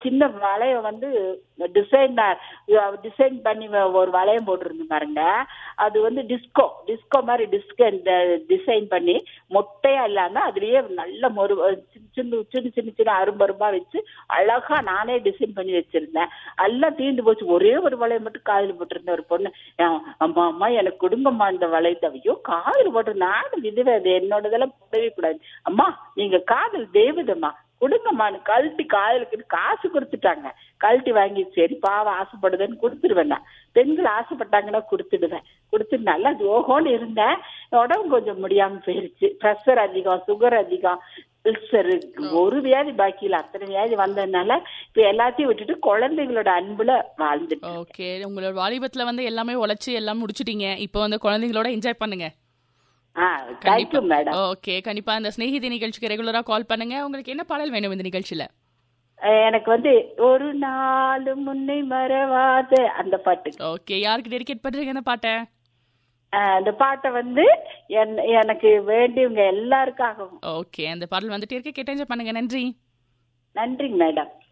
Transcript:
சின்ன வளைய வந்து டிசைன் டிசைன் பண்ணி வ- ஒரு வளையம் போட்டிருந்து பாருங்க அது வந்து டிஸ்கோ டிஸ்கோ மாதிரி டிஸ்க் டிசைன் பண்ணி மொட்டையா இல்லாம அதுலயே நல்ல மொறு சின்ன சின்ன சின்ன சின்ன சின்ன அரும்பரும்பா வச்சு அழகா நானே டிசைன் பண்ணி வச்சிருந்தேன் எல்லாம் தீர்ந்து போச்சு ஒரே ஒரு வளையம் மட்டும் காதில் போட்டிருந்த ஒரு பொண்ணு அஹ் அம்மா அம்மா எனக்கு கொடுங்கம்மா இந்த வளையத்தை ஐயோ காதில் போட்டு நானும் இதுவே அது என்னோடதெல்லாம் போடவே கூடாது அம்மா நீங்க காதல் தேவதம்மா கொடுங்கம்மான்னு கழட்டி காதலுக்கு காசு கொடுத்துட்டாங்க கழட்டி வாங்கி சரி பாவம் ஆசைப்படுதுன்னு கொடுத்துடுவேன் நான் பெண்கள் ஆசைப்பட்டாங்கன்னா கொடுத்துடுவேன் கொடுத்து நல்லா ஜோகோன்னு இருந்தேன் உடம்பு கொஞ்சம் முடியாம போயிருச்சு ப்ரெஷர் அதிகம் சுகர் அதிகம் அல்சர் ஒரு வியாதி பாக்கி இல்ல அத்தனை வியாதி வந்ததுனால இப்ப எல்லாத்தையும் விட்டுட்டு குழந்தைகளோட அன்புல வாழ்ந்துட்டு ஓகே உங்களோட வாலிபத்துல வந்து எல்லாமே உழைச்சு எல்லாம் முடிச்சிட்டீங்க இப்போ வந்து குழந்தைங்களோட என்ஜாய் பண்ணுங்க ஆ தேங்க்யூ மேடம் ஓகே கண்டிப்பா இந்த ஸ்நேகிதி நிகழ்ச்சிக்கு ரெகுலரா கால் பண்ணுங்க உங்களுக்கு என்ன பாடல் வேணும் இந்த நிகழ்ச்சியில எனக்கு வந்து ஒரு நாள் முன்னை மறவாத அந்த பாட்டு ஓகே யாருக்கு டெடிகேட் பண்றீங்க இந்த பாட்டை அஹ் அந்த பாட்டை வந்து என்- எனக்கு வேண்டியவங்க எல்லாருக்காகவும் ஓகே அந்த பாடல் வந்துட்டே இருக்க கேட்டு என்ஜாய் பண்ணுங்க நன்றி நன்றிங்க மேடம்